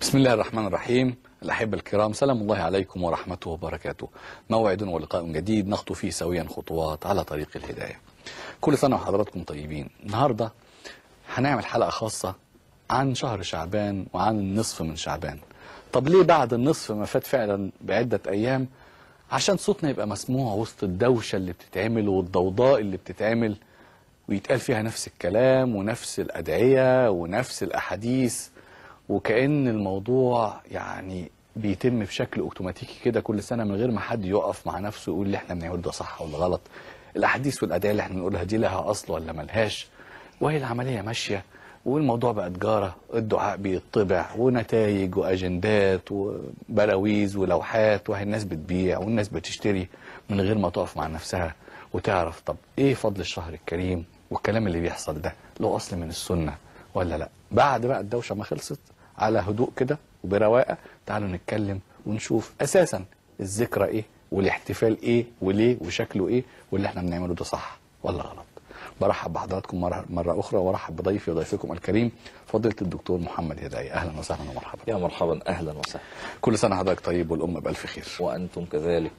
بسم الله الرحمن الرحيم الأحبة الكرام سلام الله عليكم ورحمته وبركاته موعد ولقاء جديد نخطو فيه سويا خطوات على طريق الهداية كل سنة وحضراتكم طيبين النهاردة هنعمل حلقة خاصة عن شهر شعبان وعن النصف من شعبان طب ليه بعد النصف ما فات فعلا بعدة أيام عشان صوتنا يبقى مسموع وسط الدوشة اللي بتتعمل والضوضاء اللي بتتعمل ويتقال فيها نفس الكلام ونفس الأدعية ونفس الأحاديث وكأن الموضوع يعني بيتم بشكل اوتوماتيكي كده كل سنة من غير ما حد يقف مع نفسه يقول اللي احنا بنعمله ده صح ولا غلط الأحاديث والأدعية اللي احنا بنقولها دي لها أصل ولا ملهاش وهي العملية ماشية والموضوع بقى تجارة الدعاء بيطبع ونتائج وأجندات وبراويز ولوحات وهي الناس بتبيع والناس بتشتري من غير ما تقف مع نفسها وتعرف طب ايه فضل الشهر الكريم والكلام اللي بيحصل ده له أصل من السنة ولا لا بعد بقى الدوشة ما خلصت على هدوء كده وبرواقة تعالوا نتكلم ونشوف أساسا الذكرى ايه والاحتفال ايه وليه وشكله ايه واللي احنا بنعمله ده صح ولا غلط برحب بحضراتكم مرة, مرة أخرى وارحب بضيفي وضيفكم الكريم فضيلة الدكتور محمد هداية أهلا وسهلا ومرحبا يا مرحبا اهلا وسهلا كل سنة حضرتك طيب والأمة بألف خير وانتم كذلك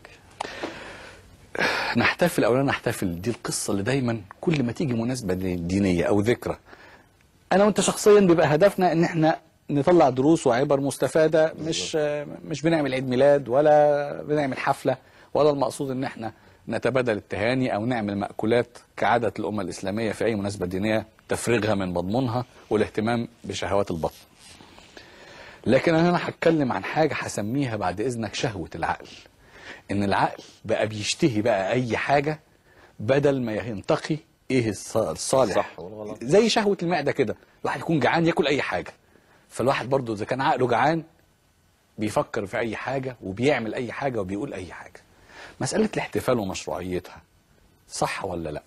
نحتفل أو لا نحتفل دي القصة اللي دايما كل ما تيجي مناسبة دينية أو ذكرى أنا وأنت شخصيا بيبقى هدفنا إن إحنا نطلع دروس وعبر مستفادة مش مش بنعمل عيد ميلاد ولا بنعمل حفلة ولا المقصود إن إحنا نتبادل التهاني أو نعمل مأكولات كعادة الأمة الإسلامية في أي مناسبة دينية تفريغها من مضمونها والاهتمام بشهوات البطن لكن أنا هتكلم عن حاجة هسميها بعد إذنك شهوة العقل إن العقل بقى بيشتهي بقى أي حاجة بدل ما ينتقي إيه الص- الصالح صح والغلط. زي شهوة المعدة كده الواحد يكون جعان ياكل أي حاجة فالواحد برضو إذا كان عقله جعان بيفكر في أي حاجة وبيعمل أي حاجة وبيقول أي حاجة مسألة الاحتفال ومشروعيتها صح ولا لا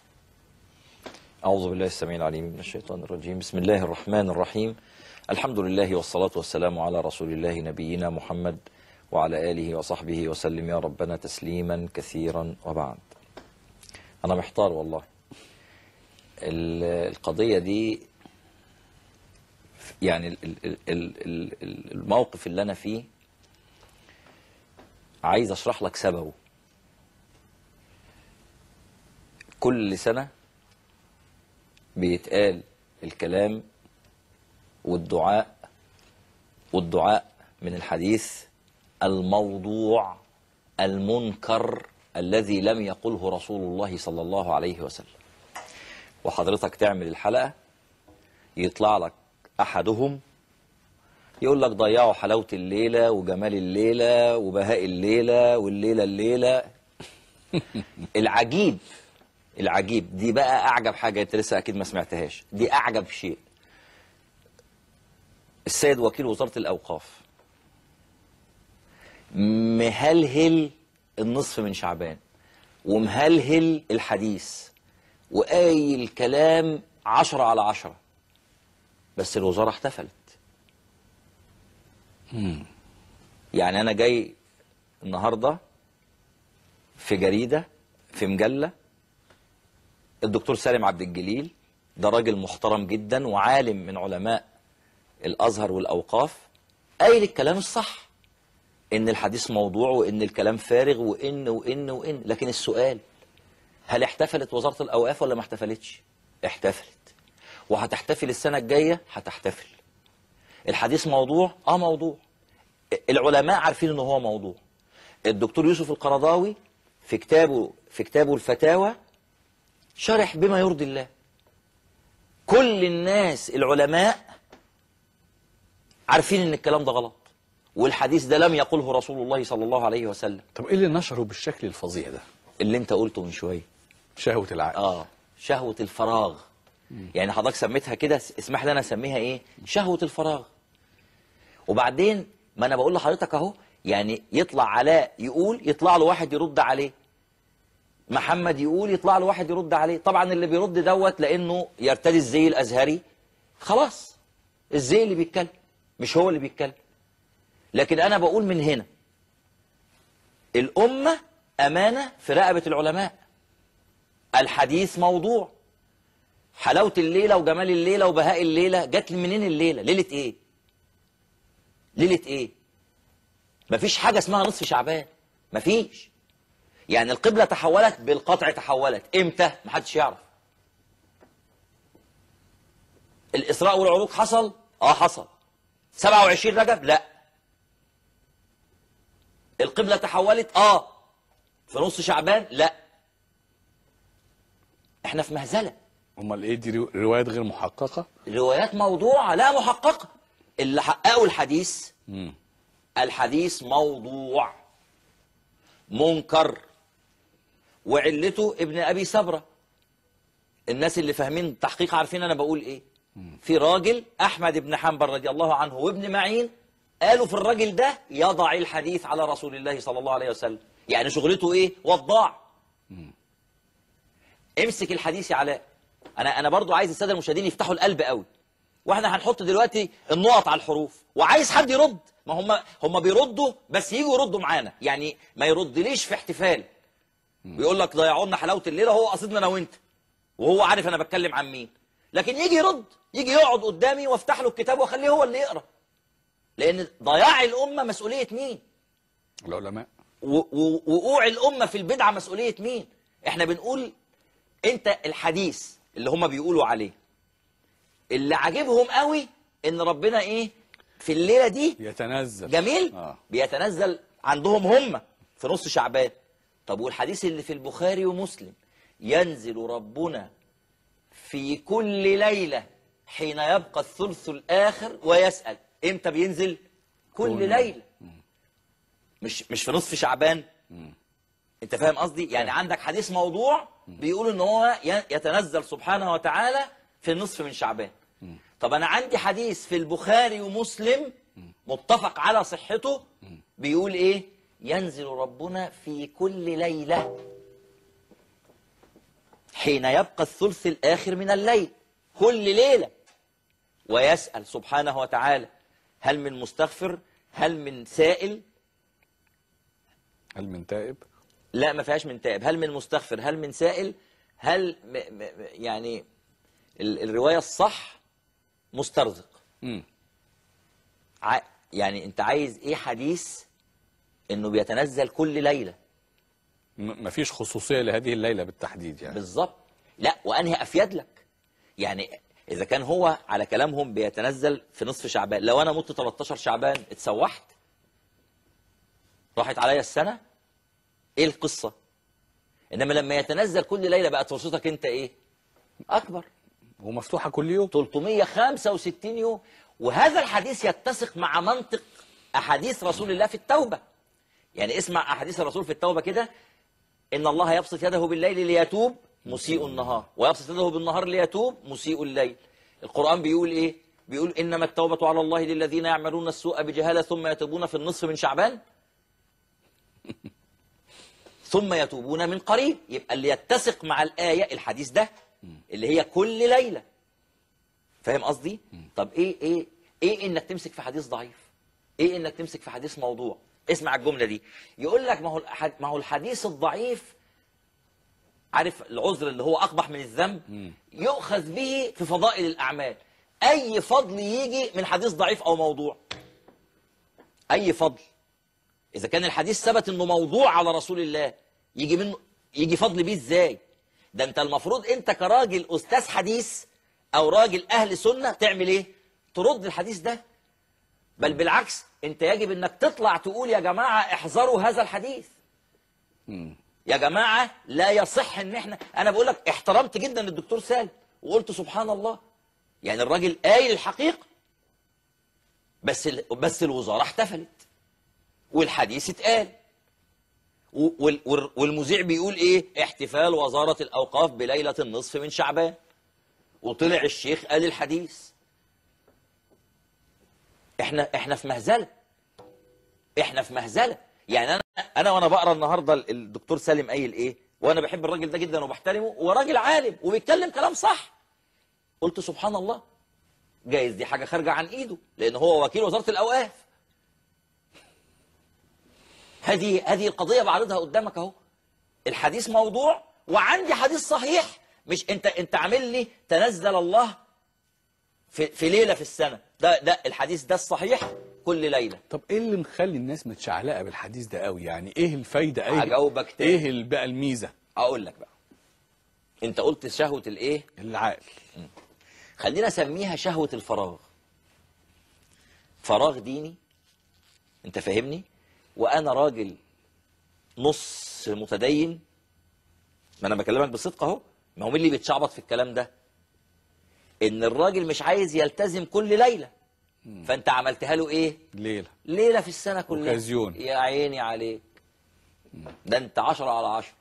أعوذ بالله السميع العليم من الشيطان الرجيم بسم الله الرحمن الرحيم الحمد لله والصلاة والسلام على رسول الله نبينا محمد وعلى آله وصحبه وسلم يا ربنا تسليما كثيرا وبعد أنا محتار والله ال- القضية دي يعني ال- ال- ال- ال- ال- الموقف اللي أنا فيه عايز أشرح لك سببه كل سنة بيتقال الكلام والدعاء والدعاء من الحديث الموضوع المنكر الذي لم يقله رسول الله صلى الله عليه وسلم وحضرتك تعمل الحلقة يطلع لك أحدهم يقول لك ضيعوا حلاوة الليلة وجمال الليلة وبهاء الليلة والليلة الليلة العجيب العجيب دي بقى اعجب حاجه انت لسه اكيد ما سمعتهاش دي اعجب شيء السيد وكيل وزاره الاوقاف مهلهل النصف من شعبان ومهلهل الحديث وقايل كلام عشرة على عشرة بس الوزارة احتفلت يعني أنا جاي النهاردة في جريدة في مجلة الدكتور سالم عبد الجليل ده راجل محترم جدا وعالم من علماء الازهر والاوقاف قايل الكلام الصح ان الحديث موضوع وان الكلام فارغ وان وان وان لكن السؤال هل احتفلت وزاره الاوقاف ولا ما احتفلتش احتفلت وهتحتفل السنه الجايه هتحتفل الحديث موضوع اه موضوع العلماء عارفين ان هو موضوع الدكتور يوسف القرضاوي في كتابه في كتابه الفتاوى شرح بما يرضي الله كل الناس العلماء عارفين ان الكلام ده غلط والحديث ده لم يقله رسول الله صلى الله عليه وسلم طب ايه اللي نشره بالشكل الفظيع ده اللي انت قلته من شويه شهوة العقل اه شهوة الفراغ يعني حضرتك سميتها كده اسمح لي انا اسميها ايه شهوة الفراغ وبعدين ما انا بقول لحضرتك اهو يعني يطلع علاء يقول يطلع له واحد يرد عليه محمد يقول يطلع له واحد يرد عليه طبعا اللي بيرد دوت لانه يرتدي الزي الازهري خلاص الزي اللي بيتكلم مش هو اللي بيتكلم لكن انا بقول من هنا الامه امانه في رقبه العلماء الحديث موضوع حلاوه الليله وجمال الليله وبهاء الليله جت لي منين الليله ليله ايه ليله ايه مفيش حاجه اسمها نصف شعبان مفيش يعني القبله تحولت بالقطع تحولت امتى محدش يعرف الاسراء والعروج حصل اه حصل 27 رجب لا القبله تحولت اه في نص شعبان لا احنا في مهزله امال ايه دي رو- روايات غير محققه روايات موضوعه لا محققه اللي حققوا الحديث مم. الحديث موضوع منكر وعلته ابن ابي سبره الناس اللي فاهمين التحقيق عارفين انا بقول ايه في راجل احمد بن حنبل رضي الله عنه وابن معين قالوا في الراجل ده يضع الحديث على رسول الله صلى الله عليه وسلم يعني شغلته ايه وضاع امسك الحديث يا علاء انا انا برضو عايز الساده المشاهدين يفتحوا القلب قوي واحنا هنحط دلوقتي النقط على الحروف وعايز حد يرد ما هم هم بيردوا بس يجوا يردوا معانا يعني ما يردليش في احتفال بيقول لك ضيعوا لنا حلاوه الليله هو قصدنا انا وانت وهو عارف انا بتكلم عن مين لكن يجي يرد يجي يقعد قدامي وافتح له الكتاب واخليه هو اللي يقرا لان ضياع الامه مسؤوليه مين العلماء و- و- وقوع الامه في البدعه مسؤوليه مين احنا بنقول انت الحديث اللي هم بيقولوا عليه اللي عاجبهم قوي ان ربنا ايه في الليله دي يتنزل جميل اه بيتنزل عندهم هم في نص شعبان طب والحديث اللي في البخاري ومسلم ينزل ربنا في كل ليلة حين يبقى الثلث الآخر ويسأل امتى بينزل كل كل- ليلة مش مش في نصف شعبان انت فاهم قصدي يعني عندك حديث موضوع بيقول ان هو ي- يتنزل سبحانه وتعالى في النصف من شعبان طب انا عندي حديث في البخاري ومسلم متفق على صحته بيقول ايه ينزل ربنا في كل ليله حين يبقى الثلث الاخر من الليل كل ليله ويسال سبحانه وتعالى هل من مستغفر هل من سائل هل من تائب لا ما فيهاش من تائب هل من مستغفر هل من سائل هل م م م- يعني ال الرواية الصح مسترزق مم. ع يعني انت عايز ايه حديث انه بيتنزل كل ليلة م- مفيش خصوصيه لهذه الليله بالتحديد يعني بالظبط لا وانهي افيد لك يعني اذا كان هو على كلامهم بيتنزل في نصف شعبان لو انا مت 13 شعبان اتسوحت راحت عليا السنة ايه القصة انما لما يتنزل كل ليلة بقت فرصتك انت ايه اكبر ومفتوحه كل يوم 365 يوم وهذا الحديث يتسق مع منطق احاديث رسول الله في التوبه يعني اسمع احاديث الرسول في التوبه كده ان الله يبسط يده بالليل ليتوب مسيء النهار ويبسط يده بالنهار ليتوب مسيء الليل القران بيقول ايه بيقول انما التوبه على الله للذين يعملون السوء بجهاله ثم يتوبون في النصف من شعبان ثم يتوبون من قريب يبقى اللي يتسق مع الايه الحديث ده اللي هي كل ليله فاهم قصدي طب ايه ايه ايه انك تمسك في حديث ضعيف ايه انك تمسك في حديث موضوع اسمع الجمله دي يقول لك ما هو الأحد- ما هو الحديث الضعيف عارف العذر اللي هو اقبح من الذنب يؤخذ به في فضائل الاعمال اي فضل يجي من حديث ضعيف او موضوع اي فضل اذا كان الحديث ثبت انه موضوع على رسول الله يجي منه يجي فضل بيه ازاي ده انت المفروض انت كراجل استاذ حديث او راجل اهل سنه تعمل ايه ترد الحديث ده بل بالعكس انت يجب انك تطلع تقول يا جماعه احذروا هذا الحديث يا جماعه لا يصح ان احنا انا بقول لك احترمت جدا الدكتور سالم وقلت سبحان الله يعني الراجل قايل الحقيقه بس ال... بس الوزاره احتفلت والحديث اتقال و- وال- وال- والمذيع بيقول ايه احتفال وزاره الاوقاف بليله النصف من شعبان وطلع الشيخ قال الحديث احنا احنا في مهزله احنا في مهزله يعني انا انا وانا بقرا النهارده ال- الدكتور سالم قايل ايه وانا بحب الراجل ده جدا وبحترمه وراجل عالم وبيتكلم كلام صح قلت سبحان الله جايز دي حاجه خارجه عن ايده لان هو وكيل وزاره الاوقاف هذه هذه القضيه بعرضها قدامك اهو الحديث موضوع وعندي حديث صحيح مش انت انت عامل لي تنزل الله في في ليله في السنه ده ده الحديث ده الصحيح كل ليله طب ايه اللي مخلي الناس متشعلقه بالحديث ده قوي يعني ايه الفايده ايه هجاوبك تاني. ايه ال- بقى الميزه اقول لك بقى انت قلت شهوه الايه العقل خلينا اسميها شهوه الفراغ فراغ ديني انت فاهمني وانا راجل نص متدين ما انا بكلمك بصدق اهو ما هو مين اللي بيتشعبط في الكلام ده ان الراجل مش عايز يلتزم كل ليله فانت عملتها له ايه ليله ليله في السنه كلها أوكازيون. يا عيني عليك ده انت عشرة على عشرة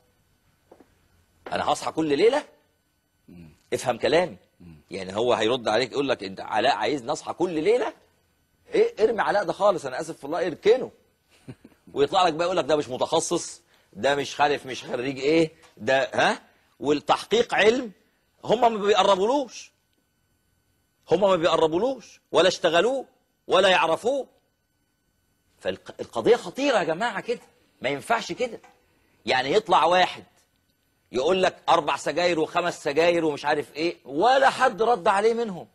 انا هصحى كل ليله افهم كلامي يعني هو هيرد عليك يقول لك انت علاء عايز نصحى كل ليله ايه ارمي علاء ده خالص انا اسف في الله اركنه ويطلع لك بقى يقول لك ده مش متخصص ده مش خالف مش خريج ايه ده ها والتحقيق علم هم ما بيقربولوش هم ما بيقربولوش ولا اشتغلوه ولا يعرفوه فالقضيه خطيره يا جماعه كده ما ينفعش كده يعني يطلع واحد يقول لك اربع سجاير وخمس سجاير ومش عارف ايه ولا حد رد عليه منهم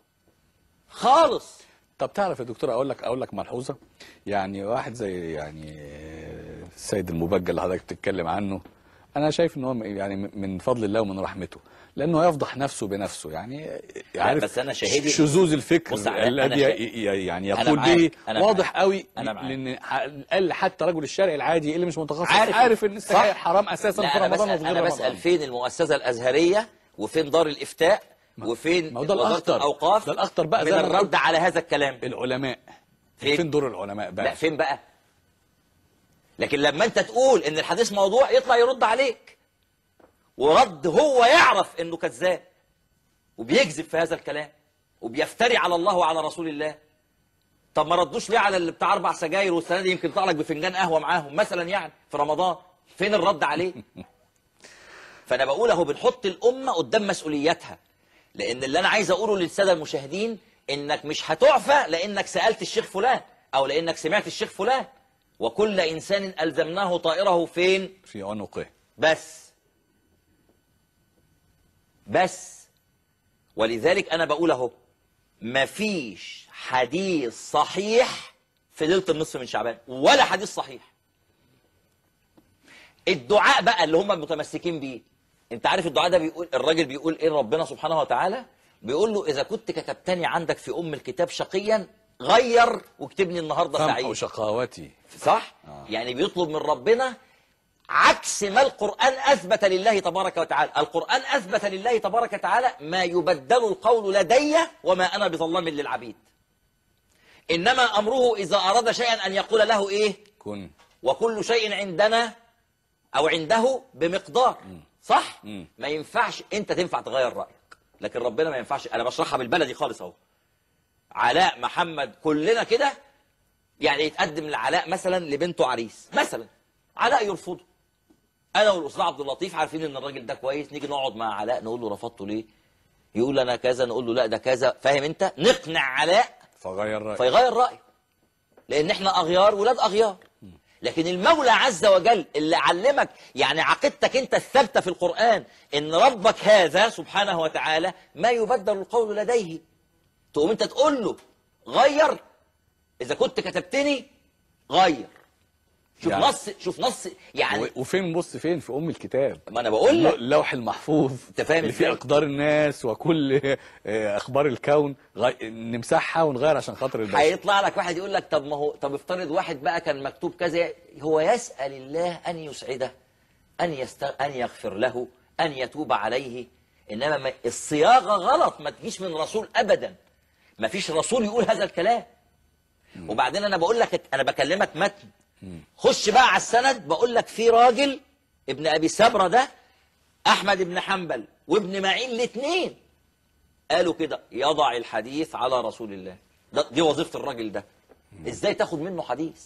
خالص طب تعرف يا دكتور اقول لك اقول لك ملحوظه يعني واحد زي يعني السيد المبجل اللي حضرتك بتتكلم عنه انا شايف ان هو يعني من فضل الله ومن رحمته لانه يفضح نفسه بنفسه يعني عارف بس أنا شاهدي- شذوذ الفكر بص علاء، أنا الذي شا- ي- ي- يعني أنا يقول معاك، به أنا واضح معاك. قوي أنا معاك. لان قال حتى رجل الشارع العادي اللي مش متخصص عارف عارف ان السجاير صح. حرام اساسا لا في انا رمضان بسأل وفي غير انا رمضان بسال فين المؤسسه الازهريه وفين دار الافتاء وفين ما هو ده وزارة الأخطر. الاوقاف ده الأخطر بقى من زي ما أنا الرد قلت. على هذا الكلام العلماء فين؟ فين دور العلماء بقى لا فين بقى لكن لما انت تقول ان الحديث موضوع يطلع يرد عليك ورد هو يعرف انه كذاب وبيكذب في هذا الكلام وبيفتري على الله وعلى رسول الله طب ما ردوش ليه على اللي بتاع اربع سجاير والسنه دي يمكن يطلع لك بفنجان قهوه معاهم مثلا يعني في رمضان فين الرد عليه فانا بقول اهو بنحط الامه قدام مسؤولياتها لان اللي انا عايز اقوله للساده المشاهدين انك مش هتعفى لانك سالت الشيخ فلان او لانك سمعت الشيخ فلان وكل انسان الزمناه طائره فين في عنقه بس بس ولذلك انا بقول اهو مفيش حديث صحيح في ليله النصف من شعبان ولا حديث صحيح الدعاء بقى اللي هم متمسكين بيه انت عارف الدعاء ده بيقول الراجل بيقول ايه ربنا سبحانه وتعالى بيقول له اذا كنت كتبتني عندك في ام الكتاب شقيا غير واكتبني النهارده فمح سعيد شقاوتي صح آه. يعني بيطلب من ربنا عكس ما القرآن أثبت لله تبارك وتعالى القرآن أثبت لله تبارك وتعالى ما يبدل القول لدي وما أنا بظلام للعبيد إنما أمره إذا أراد شيئا أن يقول له إيه كن وكل شيء عندنا أو عنده بمقدار صح مم. ما ينفعش أنت تنفع تغير رأيك لكن ربنا ما ينفعش أنا بشرحها بالبلدي خالص أهو علاء محمد كلنا كده يعني يتقدم لعلاء مثلا لبنته عريس مثلا علاء يرفضه انا والاستاذ عبد اللطيف عارفين ان الراجل ده كويس نيجي نقعد مع علاء نقول له رفضته ليه يقول انا كذا نقول له لا ده كذا فاهم انت نقنع علاء فغير رأيك فيغير رايه لان احنا اغيار ولاد اغيار لكن المولى عز وجل اللي علمك يعني عقيدتك انت الثابته في القران ان ربك هذا سبحانه وتعالى ما يبدل القول لديه تقوم انت تقول له غير اذا كنت كتبتني غير شوف يعني- نص شوف نص يعني و- وفين بص فين في ام الكتاب ما انا بقول لك اللوح المحفوظ أنت فاهم اللي فيه إزاي؟ اقدار الناس وكل آه، اخبار الكون غي... نمسحها ونغير عشان خاطر البشر هيطلع لك واحد يقول لك طب ما هو طب افترض واحد بقى كان مكتوب كذا هو يسأل الله أن يسعده أن يست... أن يغفر له أن يتوب عليه إنما ما... الصياغة غلط ما تجيش من رسول أبدا ما فيش رسول يقول هذا الكلام وبعدين أنا بقول لك أنا بكلمك متن خش بقى على السند بقول لك في راجل ابن أبي سبرة ده أحمد بن حنبل وابن معين الاثنين قالوا كده يضع الحديث على رسول الله ده دي وظيفة الراجل ده ازاي تاخد منه حديث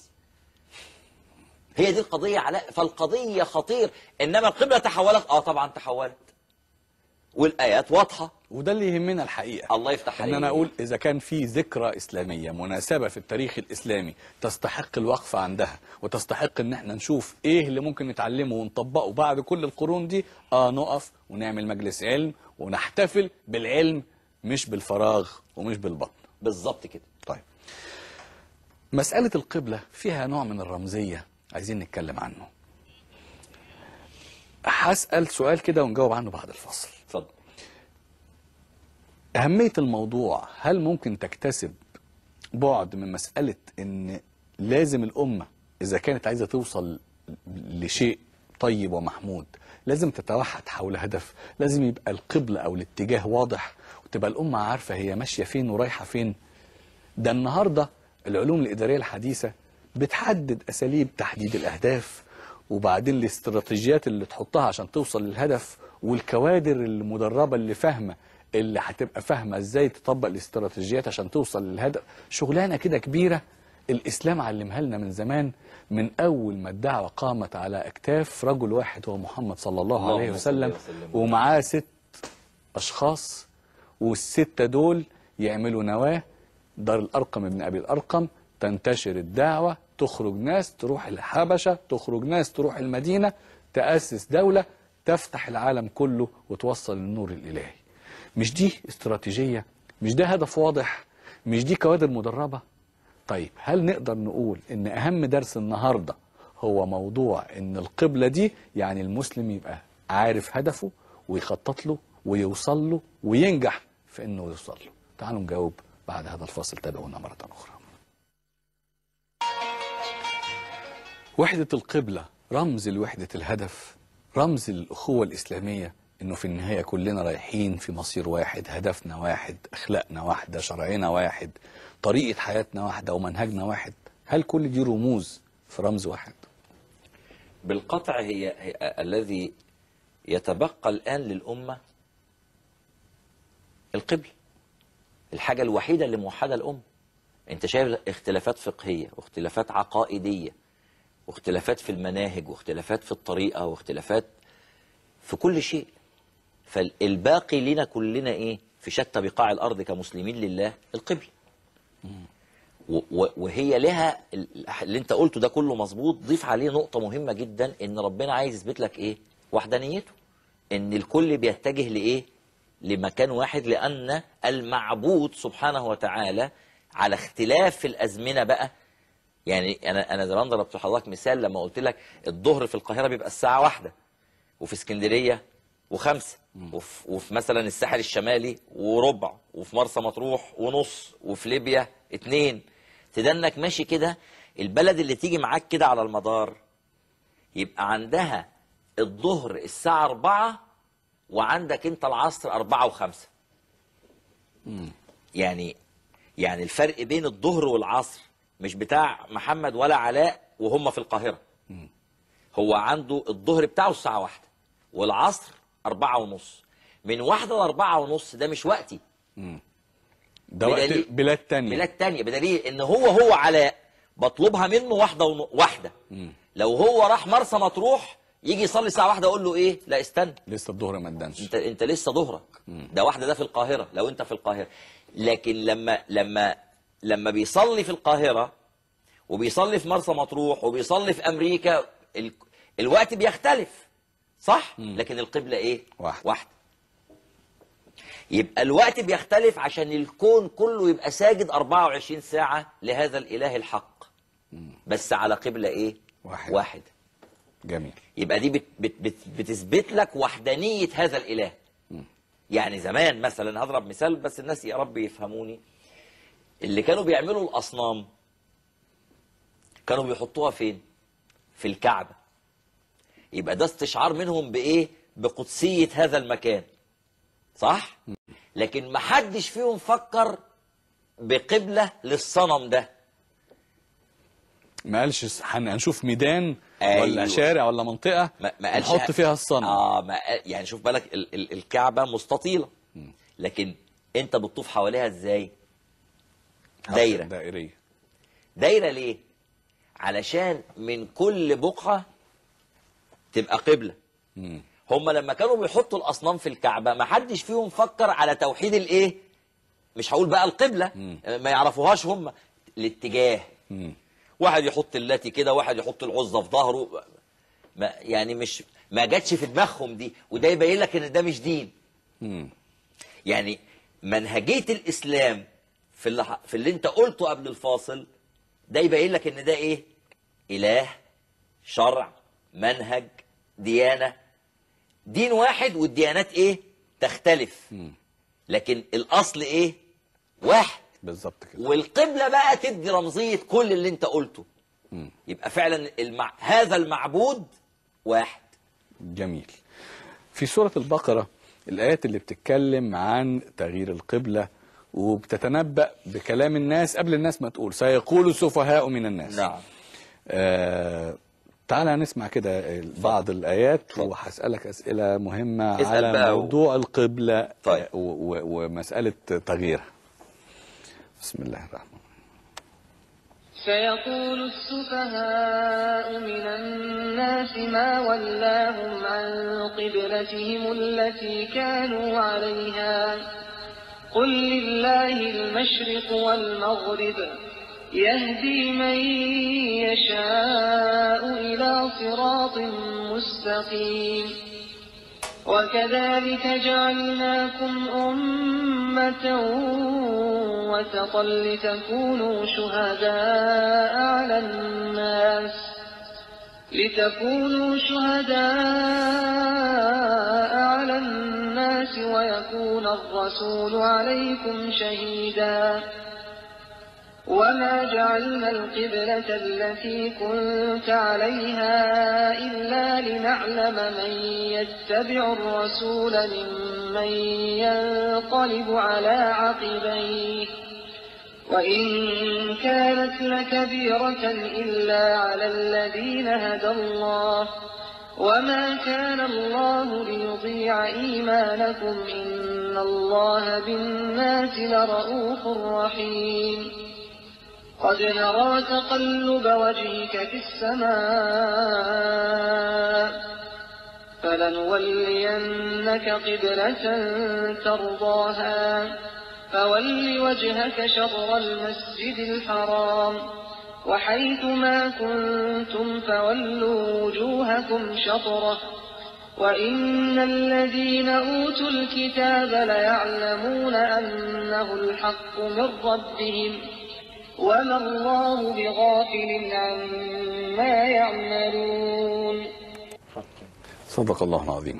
هي دي القضية علاء فالقضية خطير انما القبلة تحولت اه طبعا تحولت والايات واضحة وده اللي يهمنا الحقيقه الله يفتح ان عليك انا اقول اذا كان في ذكرى اسلاميه مناسبه في التاريخ الاسلامي تستحق الوقفه عندها وتستحق ان احنا نشوف ايه اللي ممكن نتعلمه ونطبقه بعد كل القرون دي اه نقف ونعمل مجلس علم ونحتفل بالعلم مش بالفراغ ومش بالبطن بالظبط كده طيب مسألة القبلة فيها نوع من الرمزية عايزين نتكلم عنه هسأل سؤال كده ونجاوب عنه بعد الفصل اتفضل أهمية الموضوع هل ممكن تكتسب بعد من مسألة إن لازم الأمة إذا كانت عايزة توصل لشيء طيب ومحمود لازم تتوحد حول هدف لازم يبقى القبلة أو الاتجاه واضح وتبقى الأمة عارفة هي ماشية فين ورايحة فين ده النهاردة العلوم الإدارية الحديثة بتحدد أساليب تحديد الأهداف وبعدين الاستراتيجيات اللي تحطها عشان توصل للهدف والكوادر المدربة اللي فاهمة اللي هتبقى فاهمة ازاي تطبق الاستراتيجيات عشان توصل للهدف شغلانة كده كبيرة الإسلام علمها لنا من زمان من أول ما الدعوة قامت على أكتاف رجل واحد هو محمد صلى الله اللهم عليه صل وسلم وسلم. ومعاه ست أشخاص والستة دول يعملوا نواة دار الأرقم ابن أبي الأرقم تنتشر الدعوة تخرج ناس تروح الحبشة تخرج ناس تروح المدينة تأسس دولة تفتح العالم كله وتوصل النور الإلهي مش دي استراتيجية مش ده هدف واضح مش دي كوادر مدربة طيب هل نقدر نقول ان اهم درس النهاردة هو موضوع ان القبلة دي يعني المسلم يبقى عارف هدفه ويخطط له ويوصل له وينجح في انه يوصل له تعالوا نجاوب بعد هذا الفاصل تابعونا مرة أخرى وحدة القبلة رمز لوحدة الهدف رمز الأخوة الإسلامية إنه في النهاية كلنا رايحين في مصير واحد هدفنا واحد أخلاقنا واحدة شرعنا واحد طريقة حياتنا واحدة ومنهجنا واحد هل كل دي رموز في رمز واحد؟ بالقطع هي, هي الذي يتبقى الآن للأمة القبل الحاجة الوحيدة اللي موحدة الأمة أنت شايف اختلافات فقهية واختلافات عقائدية واختلافات في المناهج واختلافات في الطريقة واختلافات في كل شيء فالباقي لنا كلنا إيه في شتى بقاع الأرض كمسلمين لله القبل و- و- وهي لها ال- اللي انت قلته ده كله مظبوط ضيف عليه نقطة مهمة جدا ان ربنا عايز يثبت لك ايه وحدانيته ان الكل بيتجه لايه لمكان واحد لان المعبود سبحانه وتعالى على اختلاف في الازمنة بقى يعني انا انا زمان ضربت لحضرتك مثال لما قلت لك الظهر في القاهرة بيبقى الساعة واحدة وفي اسكندرية وخمسة وفي, وفي مثلا الساحل الشمالي وربع وفي مرسى مطروح ونص وفي ليبيا اتنين تدنك ماشي كده البلد اللي تيجي معاك كده على المدار يبقى عندها الظهر الساعة أربعة وعندك انت العصر أربعة وخمسة يعني يعني الفرق بين الظهر والعصر مش بتاع محمد ولا علاء وهم في القاهرة هو عنده الظهر بتاعه الساعة واحدة والعصر أربعة ونص من واحدة لأربعة ونص ده مش وقتي ده وقت بدليل- بلاد تانية بلاد تانية بدليل ان هو هو علاء بطلبها منه واحدة ون... واحدة لو هو راح مرسى مطروح يجي يصلي الساعة واحدة اقول له ايه لا استنى لسه الظهر ما ادانش انت انت لسه ظهرك ده واحدة ده في القاهرة لو انت في القاهرة لكن لما لما لما بيصلي في القاهرة وبيصلي في مرسى مطروح وبيصلي في امريكا ال... الوقت بيختلف صح لكن القبلة ايه واحدة. واحدة يبقى الوقت بيختلف عشان الكون كله يبقى ساجد 24 ساعة لهذا الإله الحق بس على قبلة إيه؟ واحد. واحد جميل يبقى دي بت بت بت بتثبت لك وحدانية هذا الإله يعني زمان مثلا هضرب مثال بس الناس يا رب يفهموني اللي كانوا بيعملوا الأصنام كانوا بيحطوها فين؟ في الكعبة يبقى ده استشعار منهم بإيه؟ بقدسية هذا المكان صح؟ لكن ما حدش فيهم فكر بقبلة للصنم ده ما قالش هن- هنشوف ميدان أيوة. ولا شارع ولا منطقة ما ما قالش نحط فيها الصنم اه ما قال- يعني شوف بالك ال ال الكعبة مستطيلة لكن انت بتطوف حواليها ازاي؟ دايرة دائرية دايرة ليه؟ علشان من كل بقعة تبقى قبلة مم. هم لما كانوا بيحطوا الأصنام في الكعبة ما حدش فيهم فكر على توحيد الإيه؟ مش هقول بقى القبلة ما يعرفوهاش هم الاتجاه مم. واحد يحط اللاتي كده واحد يحط العزة في ظهره ما يعني مش ما جاتش في دماغهم دي وده يبين لك ان ده مش دين مم. يعني منهجية الإسلام في اللي, ح- في اللي أنت قلته قبل الفاصل ده يبين لك ان ده ايه اله شرع منهج ديانه دين واحد والديانات ايه تختلف لكن الاصل ايه واحد بالظبط كده والقبله بقى تدي رمزيه كل اللي انت قلته يبقى فعلا المع... هذا المعبود واحد جميل في سورة البقرة الآيات اللي بتتكلم عن تغيير القبلة وبتتنبأ بكلام الناس قبل الناس ما تقول سيقول السفهاء من الناس نعم آه تعالى نسمع كده بعض الآيات وهسألك أسئلة مهمة اسأل على بقى و- موضوع القبلة طيب. آه، و- و- ومسألة تغييرها بسم الله الرحمن سيقول السفهاء من الناس ما ولاهم عن قبلتهم التي كانوا عليها قل لله المشرق والمغرب يهدي من يشاء إلى صراط مستقيم وكذلك جعلناكم أمة وسطا لتكونوا شهداء على الناس لتكونوا شهداء على الناس ويكون الرسول عليكم شهيدا وما جعلنا القبلة التي كنت عليها إلا لنعلم من يتبع الرسول ممن ينقلب على عقبيه وإن كانت لكبيرة إلا على الذين هدى الله وما كان الله ليضيع إيمانكم إن الله بالناس لرؤوف رحيم قد نرى تقلب وجهك في السماء فلنولينك قبلة ترضاها فول وجهك شطر المسجد الحرام وحيث ما كنتم فولوا وجوهكم شطره وإن الذين أوتوا الكتاب ليعلمون أنه الحق من ربهم وما الله بغافل عما يعملون صدق الله العظيم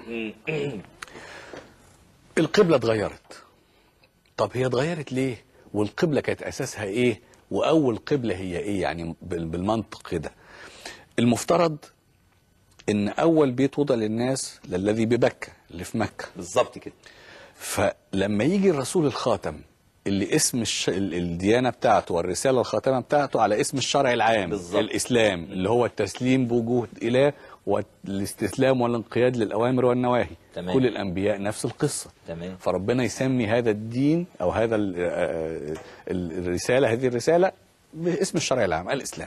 القبلة اتغيرت طب هي اتغيرت ليه والقبلة كانت أساسها إيه وأول قبلة هي إيه يعني بال- بالمنطق كده المفترض إن أول بيت وضع للناس للذي ببكة اللي في مكة بالظبط كده فلما يجي الرسول الخاتم اللي اسم الش... ال- الديانه بتاعته والرساله الخاتمه بتاعته على اسم الشرع العام بالظبط. الاسلام اللي هو التسليم بوجوه اله والاستسلام والانقياد للاوامر والنواهي تمام. كل الانبياء نفس القصه تمام. فربنا يسمي هذا الدين او هذا ال- آه، ال- الرساله هذه الرساله باسم الشرع العام الاسلام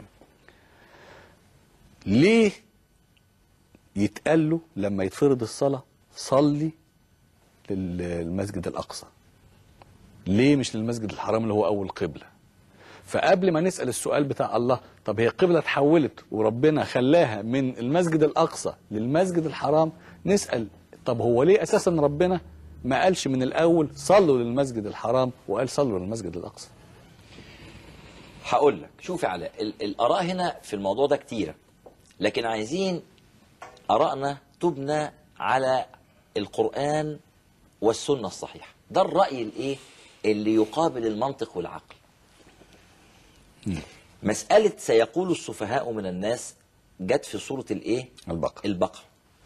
ليه يتقال له لما يتفرض الصلاه صلي للمسجد الاقصى ليه مش للمسجد الحرام اللي هو اول قبله فقبل ما نسال السؤال بتاع الله طب هي قبله اتحولت وربنا خلاها من المسجد الاقصى للمسجد الحرام نسال طب هو ليه اساسا ربنا ما قالش من الاول صلوا للمسجد الحرام وقال صلوا للمسجد الاقصى هقول لك شوف يا علاء ال- الاراء هنا في الموضوع ده كتيره لكن عايزين ارائنا تبنى على القران والسنه الصحيحه ده الراي الايه اللي يقابل المنطق والعقل مساله سيقول السفهاء من الناس جت في سوره الايه البقره البقره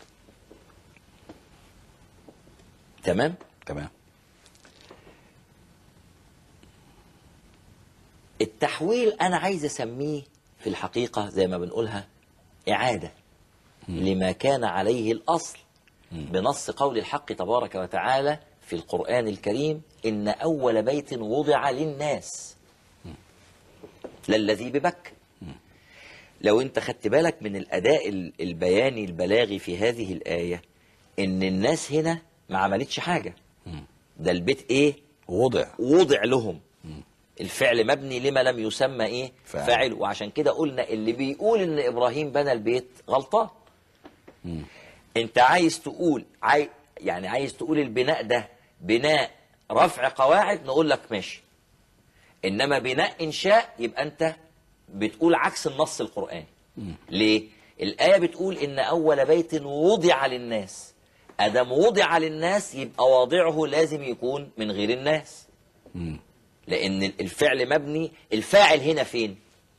تمام تمام التحويل انا عايز اسميه في الحقيقه زي ما بنقولها اعاده لما كان عليه الاصل بنص قول الحق تبارك وتعالى في القران الكريم ان اول بيت وضع للناس للذي ببكه لو انت خدت بالك من الاداء ال- البياني البلاغي في هذه الايه ان الناس هنا ما عملتش حاجه ده البيت ايه وضع وضع لهم الفعل مبني لما لم يسمى ايه فاعل. فاعل وعشان كده قلنا اللي بيقول ان ابراهيم بنى البيت غلطان انت عايز تقول عاي يعني عايز تقول البناء ده بناء رفع قواعد نقول لك ماشي انما بناء انشاء يبقى انت بتقول عكس النص القرآني ليه؟ الآية بتقول إن أول بيت وضع للناس أدم وضع للناس يبقى واضعه لازم يكون من غير الناس لأن الفعل مبني الفاعل هنا فين؟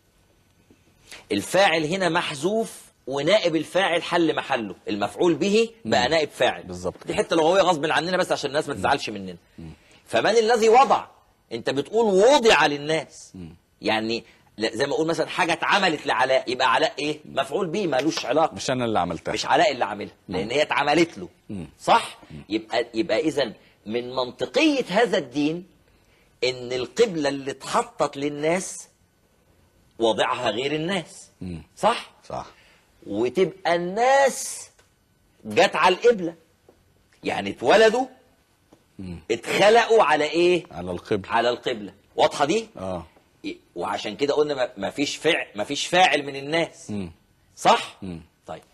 الفاعل هنا محذوف ونائب الفاعل حل محله المفعول به بقى نائب فاعل بالظبط. دي حته لغويه غصب عننا بس عشان الناس ما تزعلش مننا فمن الذي وضع انت بتقول وضع للناس يعني لا- زي ما اقول مثلا حاجه اتعملت لعلاء يبقى علاء ايه مفعول به مالوش علاقه مش انا اللي عملتها مش علاء اللي عاملها لان هي اتعملت له صح يبقى يبقى اذا من منطقيه هذا الدين ان القبله اللي اتحطت للناس وضعها غير الناس صح صح وتبقى الناس جت على القبله يعني اتولدوا اتخلقوا على ايه على القبل على القبله واضحه دي اه وعشان كده قلنا ما- ما فيش فعل ما فيش فاعل من الناس مم. صح مم. طيب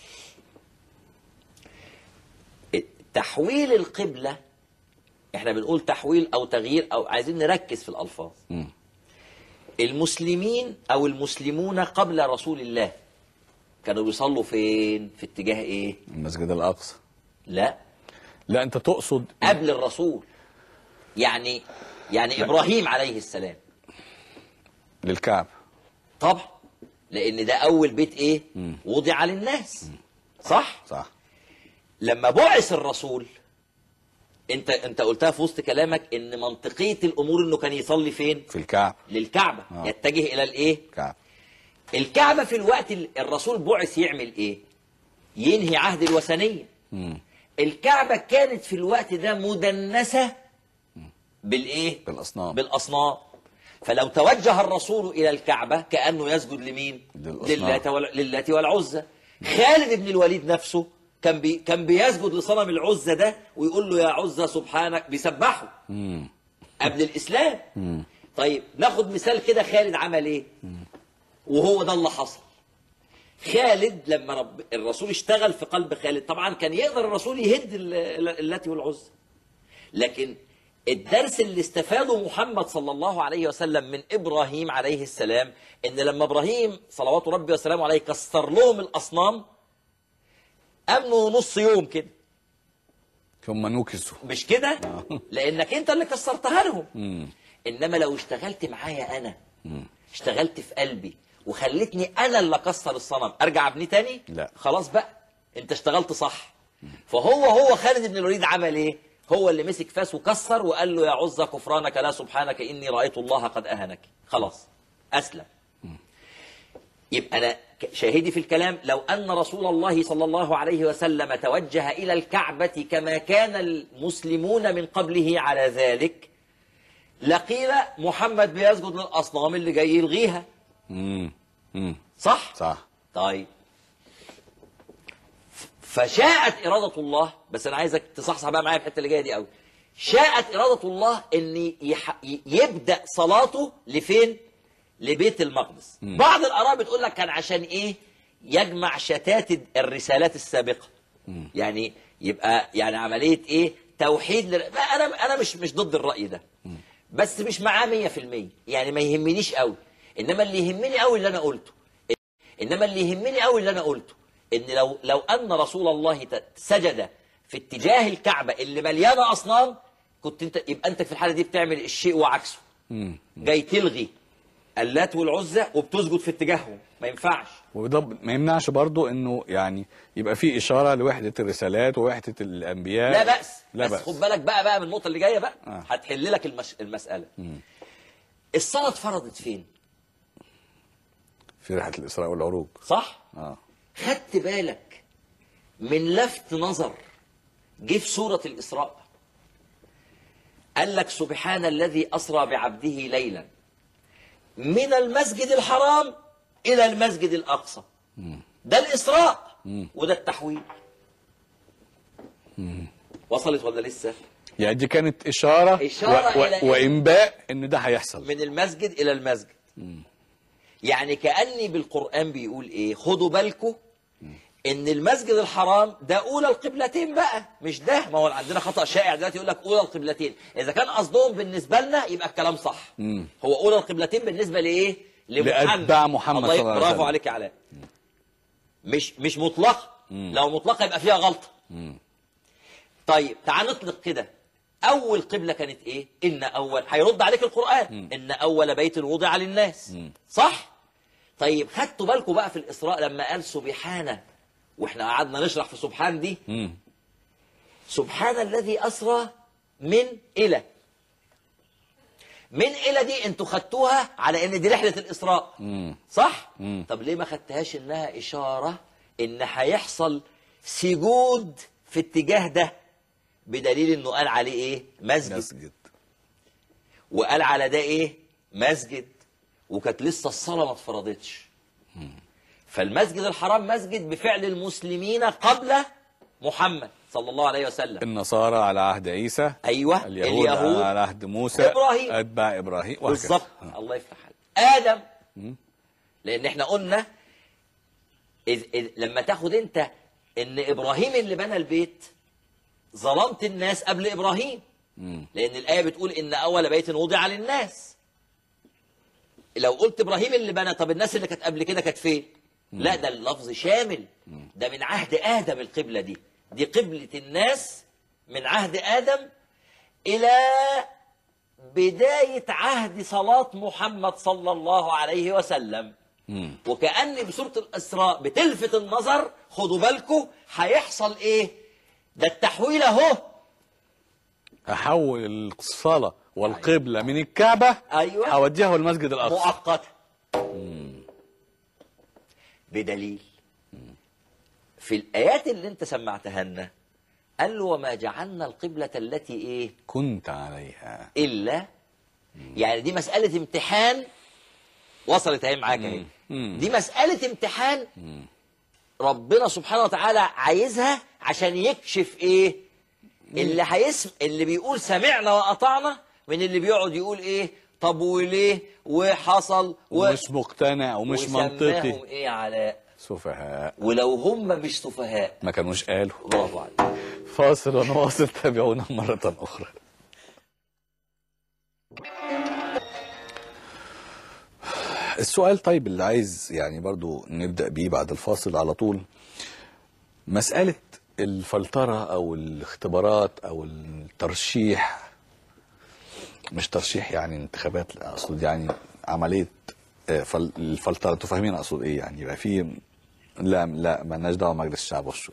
تحويل القبلة احنا بنقول تحويل او تغيير او عايزين نركز في الالفاظ مم. المسلمين او المسلمون قبل رسول الله كانوا بيصلوا فين في اتجاه ايه المسجد الاقصى لا لا انت تقصد قبل الرسول يعني يعني ابراهيم عليه السلام للكعب طبعا لان ده اول بيت ايه وضع للناس صح صح لما بعث الرسول انت انت قلتها في وسط كلامك ان منطقيه الامور انه كان يصلي فين في الكعب للكعبه آه. يتجه الى الايه كعب الكعبه في الوقت ال- الرسول بعث يعمل ايه ينهي عهد الوثنيه مم. الكعبه كانت في الوقت ده مدنسه بالايه بالاصنام بالاصنام فلو توجه الرسول الى الكعبه كانه يسجد لمين للأصنام. للات وال- للات والعزى خالد بن الوليد نفسه كان بي كان بيسجد لصنم العزى ده ويقول له يا عزى سبحانك بيسبحه مم. قبل الاسلام طيب ناخد مثال كده خالد عمل ايه وهو ده اللي حصل خالد لما رب الرسول اشتغل في قلب خالد طبعا كان يقدر الرسول يهد ال- ال- اللاتي والعزى لكن الدرس اللي استفاده محمد صلى الله عليه وسلم من ابراهيم عليه السلام ان لما ابراهيم صلوات ربي وسلامه عليه كسر لهم الاصنام امنوا نص يوم كده ثم نكسوا مش كده لانك انت اللي كسرتها لهم مم. انما لو اشتغلت معايا انا اشتغلت في قلبي وخلتني انا اللي اكسر الصنم ارجع ابنيه تاني لا. خلاص بقى انت اشتغلت صح فهو هو خالد بن الوليد عمل ايه هو اللي مسك فاس وكسر وقال له يا عزة كفرانك لا سبحانك اني رايت الله قد اهانك خلاص اسلم يبقى انا ك- شاهدي في الكلام لو ان رسول الله صلى الله عليه وسلم توجه الى الكعبه كما كان المسلمون من قبله على ذلك لقيل محمد بيسجد للاصنام اللي جاي يلغيها مم. مم. صح صح طيب فشاءت إرادة الله بس أنا عايزك تصحصح بقى معايا الحتة اللي جاية دي قوي شاءت إرادة الله إن يح... ي- يبدأ صلاته لفين؟ لبيت المقدس بعض الآراء بتقول لك كان عشان إيه؟ يجمع شتات الرسالات السابقة يعني يبقى يعني عملية إيه؟ توحيد لر... بقى أنا أنا مش مش ضد الرأي ده بس مش معاه 100% يعني ما يهمنيش قوي إنما اللي يهمني قوي اللي أنا قلته انما اللي يهمني قوي اللي انا قلته ان لو لو ان رسول الله ت- سجد في اتجاه الكعبه اللي مليانه اصنام كنت انت يبقى انت في الحاله دي بتعمل الشيء وعكسه مم. جاي تلغي اللات والعزى وبتسجد في اتجاههم ما ينفعش وده ما يمنعش برضو انه يعني يبقى في اشاره لوحده الرسالات ووحده الانبياء لا بأس لا بس بأس خد بالك بقى بقى من النقطه اللي جايه بقى آه. هتحل لك المش... المساله الصلاه اتفرضت فين في رحله الاسراء والعروج صح اه خدت بالك من لفت نظر جه في سورة الإسراء قال لك سبحان الذي أسرى بعبده ليلا من المسجد الحرام إلى المسجد الأقصى ده الإسراء وده التحويل وصلت ولا لسه يعني دي كانت اشاره, إشارة و... و... إلى إيه؟ وانباء ان ده هيحصل من المسجد إلى المسجد يعني كأني بالقرآن بيقول إيه خدوا بالكم إن المسجد الحرام ده أولى القبلتين بقى مش ده ما هو عندنا خطأ شائع دلوقتي يقول لك أولى القبلتين إذا كان قصدهم بالنسبة لنا يبقى الكلام صح مم. هو أولى القبلتين بالنسبة لإيه لمحمد لأتباع محمد الله صلى الله عليه برافو وسلم. عليك يا علاء مش مش مطلقه لو مطلقه يبقى فيها غلطه طيب تعال نطلق كده اول قبله كانت ايه ان اول هيرد عليك القران ان اول بيت وضع للناس صح طيب خدتوا بالكم بقى في الاسراء لما قال سبحانه واحنا قعدنا نشرح في سبحان دي مم. سبحان الذي أسرى من إلى من إلى دي انتوا خدتوها على ان دي رحلة الإسراء مم. صح؟ مم. طب ليه ما خدتهاش انها إشارة ان هيحصل سجود في اتجاه ده بدليل انه قال عليه ايه؟ مسجد مسجد وقال على ده ايه مسجد وكانت لسه الصلاه ما اتفرضتش فالمسجد الحرام مسجد بفعل المسلمين قبل محمد صلى الله عليه وسلم النصارى على عهد عيسى ايوه اليهود, اليهود على عهد موسى إبراهيم. أتباع إبراهيم وهكذا. بالظبط الله يفتح عليك ادم لان احنا قلنا إذ إذ لما تاخد انت ان ابراهيم اللي بنى البيت ظلمت الناس قبل ابراهيم مم. لان الايه بتقول ان اول بيت وضع للناس لو قلت ابراهيم اللي بنى طب الناس اللي كانت قبل كده كانت فين لا ده اللفظ شامل ده من عهد ادم القبله دي دي قبله الناس من عهد ادم الى بدايه عهد صلاه محمد صلى الله عليه وسلم مم. وكأن بسورة الإسراء بتلفت النظر خدوا بالكم هيحصل إيه؟ ده التحويل أهو أحول الصلاة والقبلة من الكعبة أيوة. أوديها المسجد الأقصى مؤقتة بدليل في الآيات اللي أنت سمعتها لنا قال له وما جعلنا القبلة التي إيه؟ كنت عليها إلا يعني دي مسألة امتحان وصلت اهي معاك اهي مم. دي مسألة امتحان ربنا سبحانه وتعالى عايزها عشان يكشف ايه اللي هيسم اللي بيقول سمعنا وأطعنا من اللي بيقعد يقول ايه طب وليه وحصل و... ومش مقتنع ومش وسماهم منطقي ايه علاء سفهاء ولو هم مش سفهاء ما كانوش قالوا برافو عليك فاصل ونواصل تابعونا مرة أخرى السؤال طيب اللي عايز يعني برضو نبدأ بيه بعد الفاصل على طول مسألة الفلترة أو الاختبارات أو الترشيح مش ترشيح يعني انتخابات لا أقصد يعني عملية آه، فل- الفلترة انتوا فاهمين أقصد إيه يعني يبقى في لا لا مالناش دعوة مجلس الشعب والشورى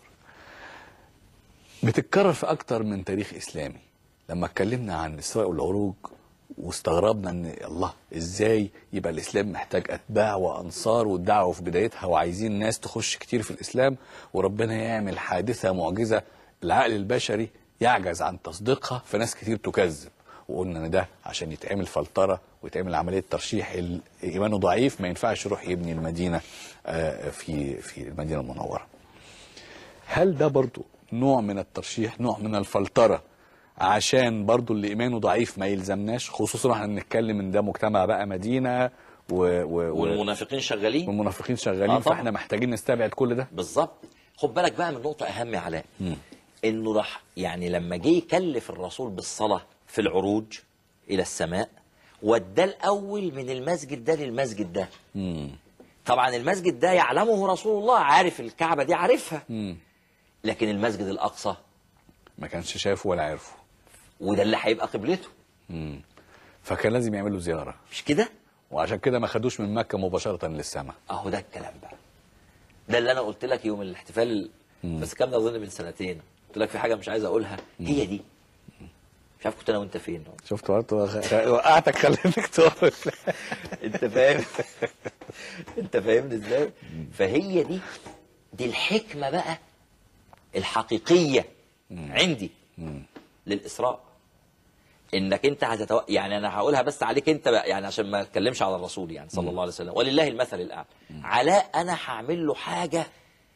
بتتكرر في اكتر من تاريخ اسلامي لما اتكلمنا عن الاسراء والعروج واستغربنا ان الله ازاي يبقى الاسلام محتاج اتباع وانصار والدعوه في بدايتها وعايزين ناس تخش كتير في الاسلام وربنا يعمل حادثه معجزه العقل البشري يعجز عن تصديقها فناس كتير تكذب وقلنا ان ده عشان يتعمل فلتره ويتعمل عمليه ترشيح ال- ايمانه ضعيف ما ينفعش يروح يبني المدينه آه، في في المدينه المنوره هل ده برضو نوع من الترشيح نوع من الفلترة عشان برضو اللي إيمانه ضعيف ما يلزمناش خصوصا احنا بنتكلم ان ده مجتمع بقى مدينة و... و... و... والمنافقين شغالين والمنافقين شغالين آه طبعا. فاحنا محتاجين نستبعد كل ده بالظبط خد بالك بقى من نقطة أهم يا علاء إنه راح يعني لما جه يكلف الرسول بالصلاة في العروج إلى السماء وداه الأول من المسجد ده للمسجد ده مم. طبعا المسجد ده يعلمه رسول الله عارف الكعبة دي عارفها مم. لكن المسجد الأقصى ما كانش شافه ولا عرفه وده اللي هيبقى قبلته مم. فكان لازم يعملوا زيارة مش كده؟ وعشان كده ما خدوش من مكة مباشرة للسماء أهو ده الكلام بقى ده اللي أنا قلت لك يوم الاحتفال بس الكلام ده أظن من سنتين قلت لك في حاجة مش عايز أقولها هي دي مش عارف كنت أنا وأنت فين شفت برضه خ- وقعتك خليتك تقول انت فاهم انت فاهمني ازاي فهي دي دي الحكمه بقى الحقيقيه عندي للاسراء انك انت هتتو... يعني انا هقولها بس عليك انت بقى يعني عشان ما اتكلمش على الرسول يعني صلى الله عليه وسلم ولله المثل الاعلى علاء انا هعمل له حاجه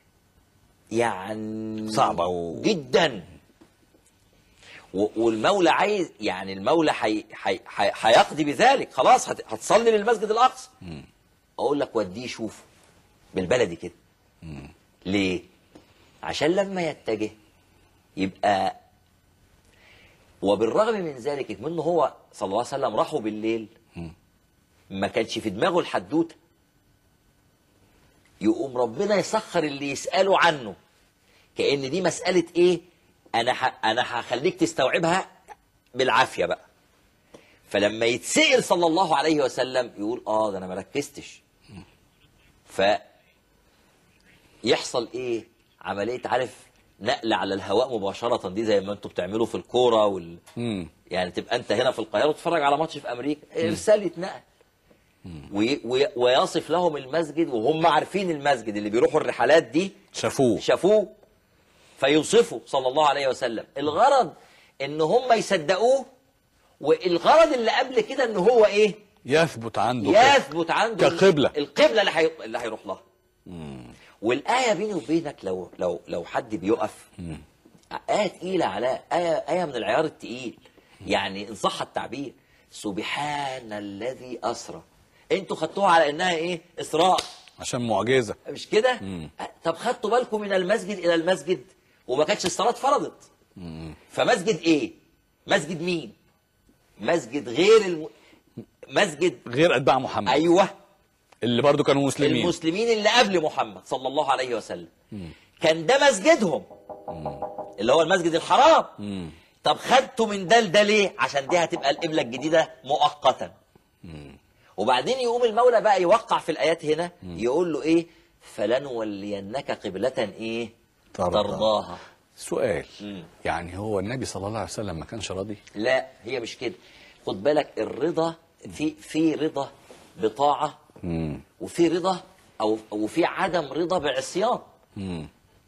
يعني صعبة و- جدا و- والمولى عايز يعني المولى حي حي حي هيقضي بذلك خلاص هت- هتصلي للمسجد الاقصى اقول لك وديه شوفه بالبلدي كده ليه عشان لما يتجه يبقى وبالرغم من ذلك منه هو صلى الله عليه وسلم راحوا بالليل ما كانش في دماغه الحدوته يقوم ربنا يسخر اللي يساله عنه كان دي مساله ايه انا ح... انا هخليك تستوعبها بالعافيه بقى فلما يتسال صلى الله عليه وسلم يقول اه ده انا ما ركزتش ف يحصل ايه عمليه عارف نقل على الهواء مباشره دي زي ما انتوا بتعملوا في الكوره وال... مم. يعني تبقى انت هنا في القاهره وتتفرج على ماتش في امريكا ارسال يتنقل وي... وي... ويصف لهم المسجد وهم عارفين المسجد اللي بيروحوا الرحلات دي شافوه شافوه فيوصفوا صلى الله عليه وسلم الغرض ان هم يصدقوه والغرض اللي قبل كده ان هو ايه يثبت عنده كده. يثبت عنده كقبلة. القبله اللي, حي... اللي هيروح لها والايه بيني وبينك لو لو لو حد بيقف ايه تقيله علاء ايه ايه من العيار التقيل يعني ان صح التعبير سبحان الذي اسرى انتوا خدتوها على انها ايه اسراء عشان معجزه مش كده أه، طب خدتوا بالكم من المسجد الى المسجد وما كانتش الصلاه فرضت فمسجد ايه مسجد مين مسجد غير الم... مسجد غير اتباع محمد ايوه اللي برضو كانوا مسلمين المسلمين اللي قبل محمد صلى الله عليه وسلم كان ده مسجدهم اللي هو المسجد الحرام طب خدتوا من ده لده ليه عشان دي هتبقى القبلة الجديدة مؤقتا وبعدين يقوم المولى بقى يوقع في الآيات هنا يقول له إيه فلنولينك قبلة إيه ترضى. ترضاها سؤال مم. يعني هو النبي صلى الله عليه وسلم ما كانش راضي لا هي مش كده خد بالك الرضا في في رضا بطاعة مم. وفي رضا او او في عدم رضا بعصيان مم.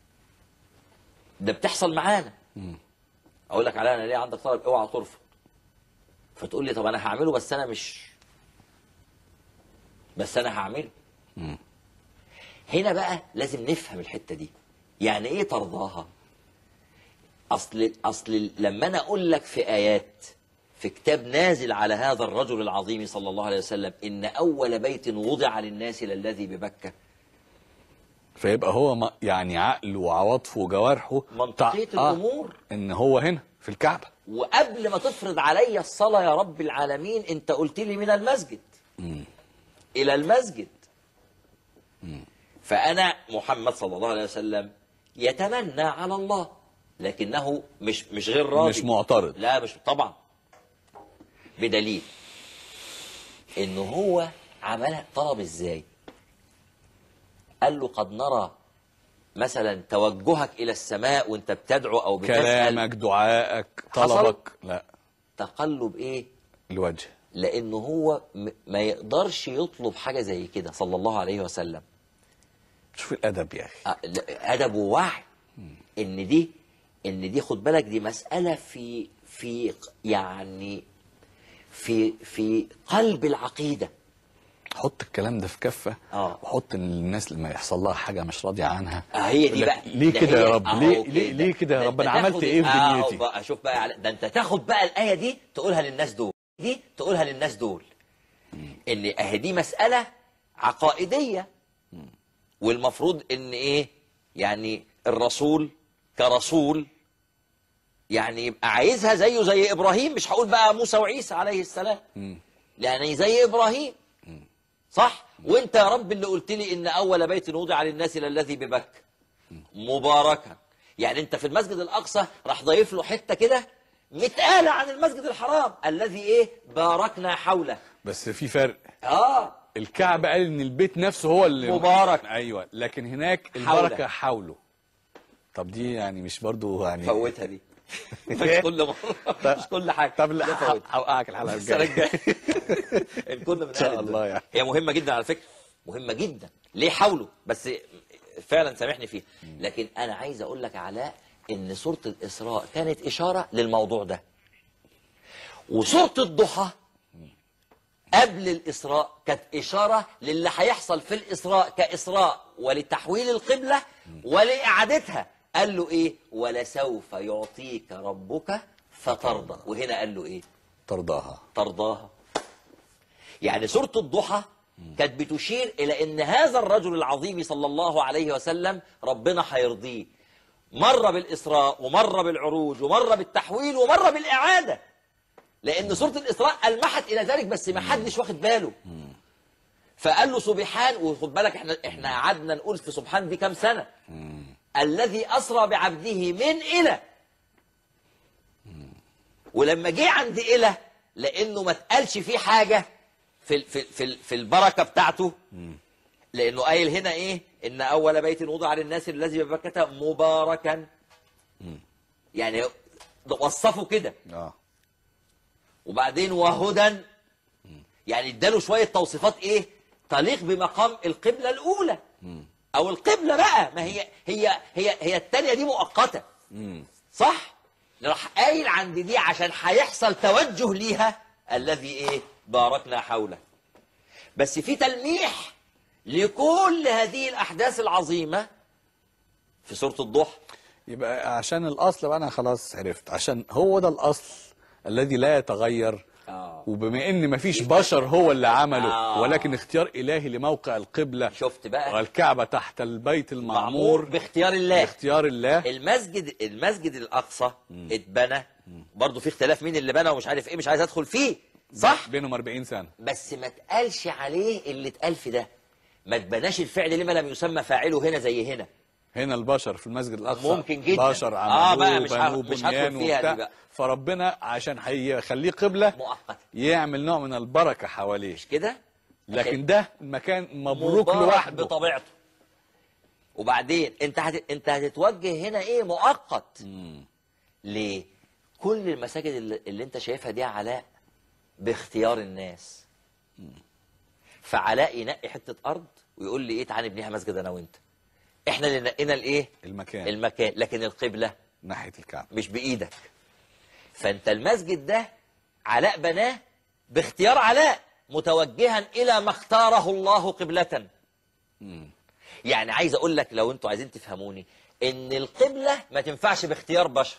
ده بتحصل معانا اقول لك عليها انا ليه عندك طلب اوعى ترفض فتقول لي طب انا هعمله بس انا مش بس انا هعمله هنا بقى لازم نفهم الحته دي يعني ايه ترضاها اصل اصل لما انا اقول لك في ايات في كتاب نازل على هذا الرجل العظيم صلى الله عليه وسلم ان اول بيت وضع للناس للذي ببكه فيبقى هو ما يعني عقله وعواطفه وجوارحه منطقية تع- آه، الأمور. ان هو هنا في الكعبه وقبل ما تفرض علي الصلاة يا رب العالمين انت قلت لي من المسجد الى المسجد فانا محمد صلى الله عليه وسلم يتمنى على الله لكنه مش مش غير راضي مش معترض. لا مش طبعا بدليل ان هو عملها طلب ازاي قال له قد نرى مثلا توجهك الى السماء وانت بتدعو او بتسال كلامك دعائك حصل؟ طلبك لا تقلب ايه الوجه لانه هو م- ما يقدرش يطلب حاجه زي كده صلى الله عليه وسلم شوف الادب يا اخي أ- لا، ادب ووعي ان دي ان دي خد بالك دي مساله في في يعني في في قلب العقيده حط الكلام ده في كفه آه. وحط ان الناس لما يحصل لها حاجه مش راضيه عنها آه، هي يقول دي لك بقى ليه ده كده يا هي- رب أهو ليه كده. ليه, ليه كده يا ده رب أنت انا عملت تاخد- ايه في آه، دنيتي بقى شوف بقى على- ده انت تاخد بقى الايه دي تقولها للناس دول دي تقولها للناس دول ان اهي دي مساله عقائديه والمفروض ان ايه يعني الرسول كرسول يعني يبقى عايزها زيه زي ابراهيم مش هقول بقى موسى وعيسى عليه السلام يعني زي ابراهيم صح وانت يا رب اللي قلت لي ان اول بيت وضع للناس للذي ببكه مباركا يعني انت في المسجد الاقصى راح ضايف له حته كده متقاله عن المسجد الحرام الذي ايه باركنا حوله بس في فرق اه الكعبة قال ان البيت نفسه هو اللي مبارك. ايوه لكن هناك حوله. البركه حوله طب دي يعني مش برضو يعني فوتها دي مش كل مره مش كل حاجه طب لا ده فوتها. هوقعك الحلقه السنه الجايه الجايه الكل من إن شاء أهل الله الدنيا. يعني. هي مهمه جدا على فكره مهمه جدا ليه حاولوا بس فعلا سامحني فيها لكن انا عايز اقول لك علاء ان سوره الاسراء كانت اشاره للموضوع ده وسوره الضحى قبل الإسراء كانت إشارة للي هيحصل في الإسراء كإسراء ولتحويل القبلة ولإعادتها قال له إيه ولسوف يعطيك ربك فترضى وهنا قال له إيه ترضاها ترضاها يعني سورة الضحى كانت بتشير إلى أن هذا الرجل العظيم صلى الله عليه وسلم ربنا هيرضيه مرة بالإسراء ومرة بالعروج ومرة بالتحويل ومرة بالإعادة لأن سورة الإسراء ألمحت إلى ذلك بس ما حدش واخد باله فقال له سبحان وخد بالك احنا احنا قعدنا نقول في سبحان دي كام سنه الذي اسرى بعبده من الى ولما جه عند الى لانه ما اتقالش فيه حاجه في ال- في ال- في ال- في البركه بتاعته لانه قايل هنا ايه ان اول بيت وضع للناس الذي ببكه مباركا يعني وصفه كده اه وبعدين وهدى يعني اداله شويه توصيفات ايه تليق بمقام القبله الاولى او القبله بقى ما هي هي هي هي الثانيه دي مؤقته صح راح قايل عند دي عشان هيحصل توجه ليها الذي ايه باركنا حوله بس في تلميح لكل هذه الاحداث العظيمه في سوره الضحى يبقى عشان الاصل بقى انا خلاص عرفت عشان هو ده الاصل الذي لا يتغير آه. وبما ان مفيش بشر هو اللي عمله آه. ولكن اختيار الهي لموقع القبله شفت بقى والكعبه تحت البيت المعمور باختيار الله باختيار الله المسجد المسجد الاقصى اتبنى برضه في اختلاف مين اللي بنى ومش عارف ايه مش عايز ادخل فيه صح بينهم 40 سنه بس ما اتقالش عليه اللي اتقال في ده ما اتبناش الفعل لما لم يسمى فاعله هنا زي هنا هنا البشر في المسجد الاقصى ممكن جدا. بشر آه عملوه بقى مش بنوه ه- مش هدخل بنيان فيها دي وبتاع. بقى. فربنا عشان هيخليه قبله مؤقتا يعمل نوع من البركه حواليه مش كده لكن ده المكان مبروك مبارك لوحده بطبيعته وبعدين انت هت... انت هتتوجه هنا ايه مؤقت ليه كل المساجد اللي, اللي انت شايفها دي يا علاء باختيار الناس فعلاء ينقي حته ارض ويقول لي ايه تعالى نبنيها مسجد انا وانت احنا اللي نقينا الايه المكان المكان لكن القبله ناحيه الكعبه مش بايدك فانت المسجد ده علاء بناه باختيار علاء متوجها الى ما اختاره الله قبله يعني عايز اقول لك لو انتوا عايزين تفهموني ان القبله ما تنفعش باختيار بشر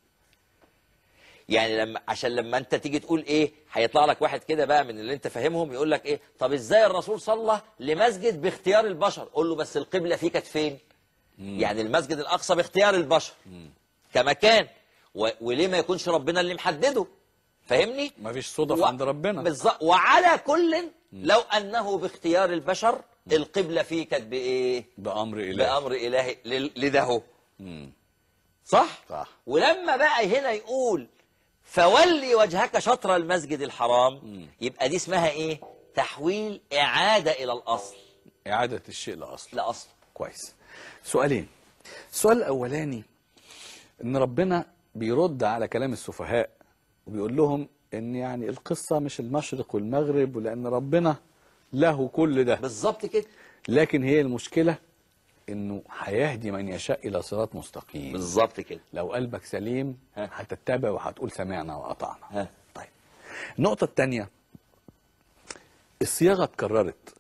يعني لما عشان لما انت تيجي تقول ايه هيطلع لك واحد كده بقى من اللي انت فاهمهم يقول لك ايه طب ازاي الرسول صلى لمسجد باختيار البشر قول له بس القبله فيه كانت فين يعني المسجد الاقصى باختيار البشر كمكان و... وليه ما يكونش ربنا اللي محدده فاهمني مفيش صدف و- عند ربنا بالظبط وعلى كل لو انه باختيار البشر القبله فيه كانت بايه بامر اله بامر الهي لل- لده هو. مم. صح صح ولما بقى هنا يقول فولي وجهك شطر المسجد الحرام يبقى دي اسمها ايه تحويل اعاده الى الاصل اعاده الشيء لاصله لاصل كويس سؤالين السؤال الاولاني ان ربنا بيرد على كلام السفهاء وبيقول لهم ان يعني القصه مش المشرق والمغرب ولان ربنا له كل ده بالظبط كده لكن هي المشكله انه هيهدي من يشاء الى صراط مستقيم بالظبط كده لو قلبك سليم ها. هتتبع وهتقول سمعنا واطعنا ها. طيب النقطه الثانيه الصياغه اتكررت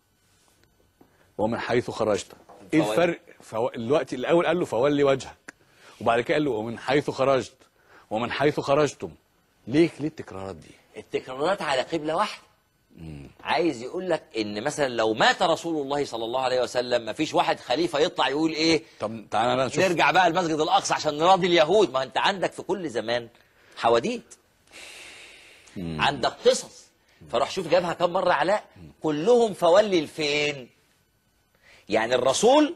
ومن حيث خرجت ايه فول- الفرق فو... الوقت الاول قال له فولي وجهك وبعد كده قال له ومن حيث خرجت ومن حيث خرجتم ليه ليه التكرارات دي التكرارات على قبله واحده عايز يقول لك ان مثلا لو مات رسول الله صلى الله عليه وسلم ما فيش واحد خليفه يطلع يقول ايه طب تعالى بقى نشوف نرجع بقى المسجد الاقصى عشان نراضي اليهود ما انت عندك في كل زمان حواديت عندك قصص فروح شوف جابها كم مره علاء كلهم فولي لفين يعني الرسول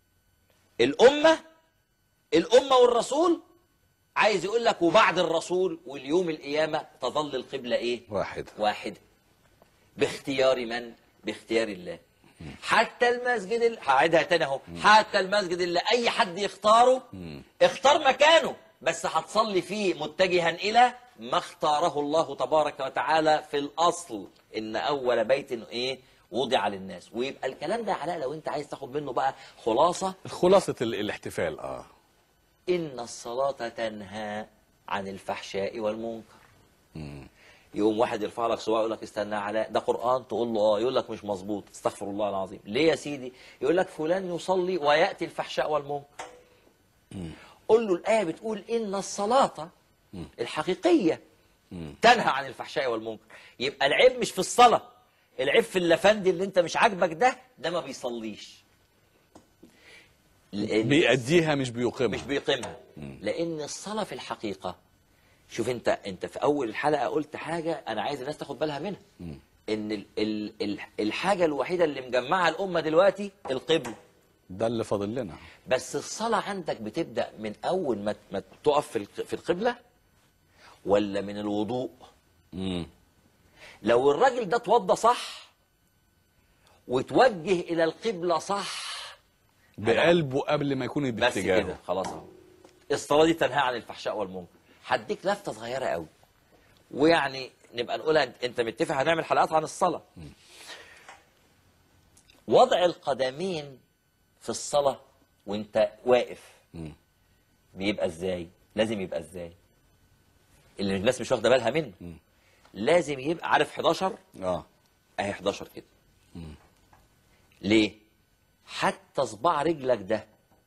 الامه الامه والرسول عايز يقول لك وبعد الرسول واليوم القيامه تظل القبله ايه واحد واحدة باختيار من؟ باختيار الله حتى المسجد ال... هعيدها تاني اهو حتى المسجد اللي اي حد يختاره اختار مكانه بس هتصلي فيه متجها الى ما اختاره الله تبارك وتعالى في الاصل ان اول بيت ايه وضع للناس ويبقى الكلام ده علاء لو انت عايز تاخد منه بقى خلاصه خلاصة ال- الاحتفال اه إن الصلاة تنهى عن الفحشاء والمنكر يقوم واحد يرفع لك صباع يقول لك استنى يا علاء ده قرآن تقول له اه يقول لك مش مظبوط استغفر الله العظيم ليه يا سيدي يقول لك فلان يصلي ويأتي الفحشاء والمنكر قول له الآية بتقول إن الصلاة الحقيقية تنهى عن الفحشاء والمنكر يبقى العيب مش في الصلاة العيب في اللفندي اللي انت مش عاجبك ده ده ما بيصليش لأن- بيأديها مش بيقيمها مش بيقيمها لان الصلاه في الحقيقه شوف انت انت في اول الحلقه قلت حاجه انا عايز الناس تاخد بالها منها ان ال ال ال الحاجه الوحيده اللي مجمعه الامه دلوقتي القبله ده اللي فاضل لنا بس الصلاه عندك بتبدا من اول ما ما تقف في الق- في القبله ولا من الوضوء مم. لو الراجل ده اتوضى صح وتوجه الى القبله صح بقلبه قبل ما يكون بس كده باتجاهه خلاص اهو الصلاه دي تنهى عن الفحشاء والمنكر هديك لفته صغيره قوي ويعني نبقى نقولها انت- انت متفق هنعمل حلقات عن الصلاه وضع القدمين في الصلاه وانت واقف مم. بيبقى ازاي لازم يبقى ازاي اللي الناس مش واخده بالها منه لازم يبقى عارف 11 اه اهي 11 كده ليه حتى صباع رجلك ده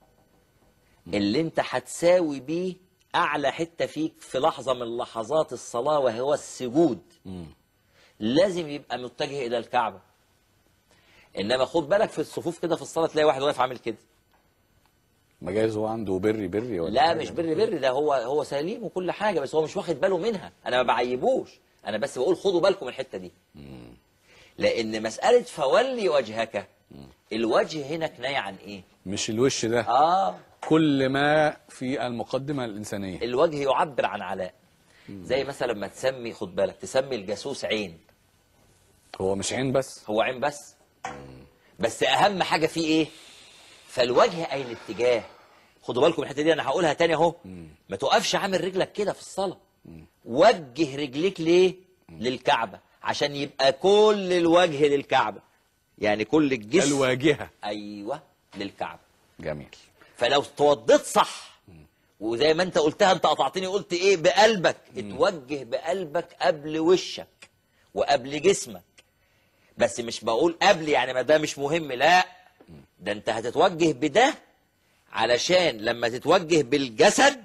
اللي انت هتساوي بيه اعلى حته فيك في لحظه من لحظات الصلاه وهو السجود لازم يبقى متجه الى الكعبه انما خد بالك في الصفوف كده في الصلاه تلاقي واحد واقف عامل كده ما جايز هو عنده بري بري ولا لا حاجة. مش بر بر ده هو هو سليم وكل حاجه بس هو مش واخد باله منها انا ما بعيبوش انا بس بقول خدوا بالكم من الحته دي لان مساله فولي وجهك الوجه هنا كنايه عن ايه مش الوش ده اه كل ما في المقدمة الإنسانية الوجه يعبر عن علاء زي مثلا لما تسمي خد بالك تسمي الجاسوس عين هو مش عين بس هو عين بس بس اهم حاجه فيه ايه فالوجه اي الاتجاه خدوا بالكم من الحته دي انا هقولها تاني اهو ما تقفش عامل رجلك كده في الصلاه وجه رجليك ليه للكعبه عشان يبقى كل الوجه للكعبه يعني كل الجسم الواجهة ايوه للكعبه جميل فلو توضيت صح وزي ما انت قلتها انت قطعتني قلت ايه بقلبك اتوجه بقلبك قبل وشك وقبل جسمك بس مش بقول قبل يعني ما ده مش مهم لا ده انت هتتوجه بده علشان لما تتوجه بالجسد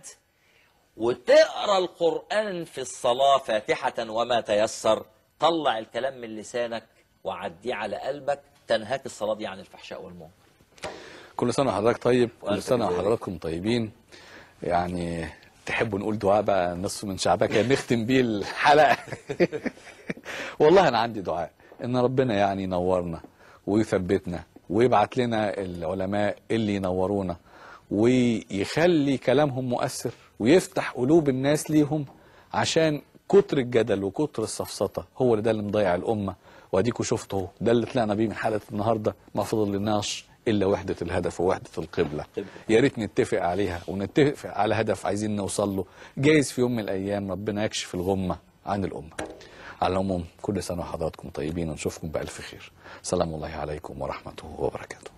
وتقرا القران في الصلاه فاتحه وما تيسر طلع الكلام من لسانك وعديه على قلبك تنهاك الصلاه دي عن الفحشاء والمنكر كل سنة وحضرتك طيب كل وأنت سنة كذلك. وحضراتكم طيبين يعني تحبوا نقول دعاء بقى نصف من شعبك كده نختم بيه الحلقة والله أنا عندي دعاء إن ربنا يعني ينورنا ويثبتنا ويبعت لنا العلماء اللي ينورونا ويخلي كلامهم مؤثر ويفتح قلوب الناس ليهم عشان كتر الجدل وكتر السفسطة هو اللي ده اللي مضيع الأمة واديكوا شفتوا ده اللي طلعنا بيه من حلقة النهاردة ما فضل لناش إلا وحدة الهدف ووحدة القبلة قبلة. يا ريت نتفق عليها ونتفق على هدف عايزين نوصل له جايز في يوم من الأيام ربنا يكشف الغمة عن الأمة على العموم كل سنة وحضراتكم طيبين ونشوفكم بألف خير سلام الله عليكم ورحمته وبركاته